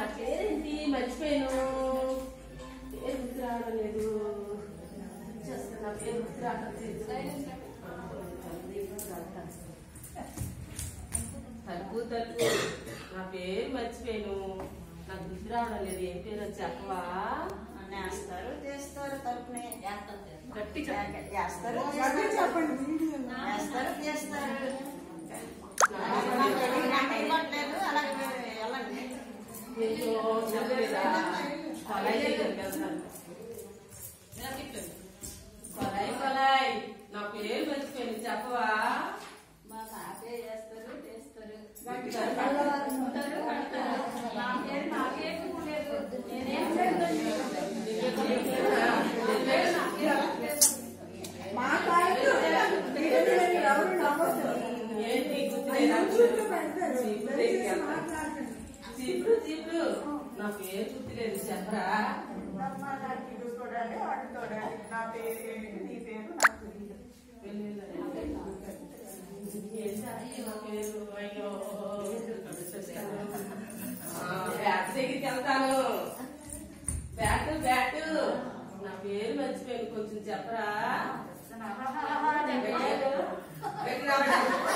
పేరేంటి మర్చిపోయాను పేరు గుర్తు రావడం లేదు చేస్తా, నా పేరు గుర్తు రావడం లేదు తలుపు తలుపు నా పేరు మర్చిపోయాను నాకు గుర్తు రావడం లేదు ఏం పేరు అది చెప్పవా నేస్తారు చేస్తారు తలుపుని గట్టి చేస్తారు అదే చెప్పండి చేస్తారు చేస్తారు నాకు నాకు తెలియదు, ఇవ్వట్లేదు అలాగే వెళ్ళండి అయ్యో, చెప్పలేదా? కొలాయి దగ్గరికి వెళ్తాను. కొలాయి, కొలాయి. నా పేరు మర్చిపోయింది చెప్పవా మా తాతయ్య చేస్తారు చేస్తారు గట్టిగా కడతారు, కడతారు. నా పేరు నాకే లేదు నేనేం మా కాయలు ఎవరు నమ్మొద్దు ఏంటి గుర్తు అవి లేదా? యూట్యూబ్లో పెడతారు జీపు దయచేసి దగ్గరికి వెళ్తాను. మాట్లాడండి జీపు జీపు నా పేరు గుర్తులేదు చెప్పరా అమ్మ నాకు ఇది చూడాలి అటు చూడాలి నా పేరు ఏంటి నీ పేరు నాకు తెలియదు బ్యాట్ దగ్గరికి వెళ్తాను బ్యాట్ బ్యాట్ నా పేరు మర్చిపోయాను కొంచెం చెప్పరా చెప్పలేదు వెంకటరామయ్య.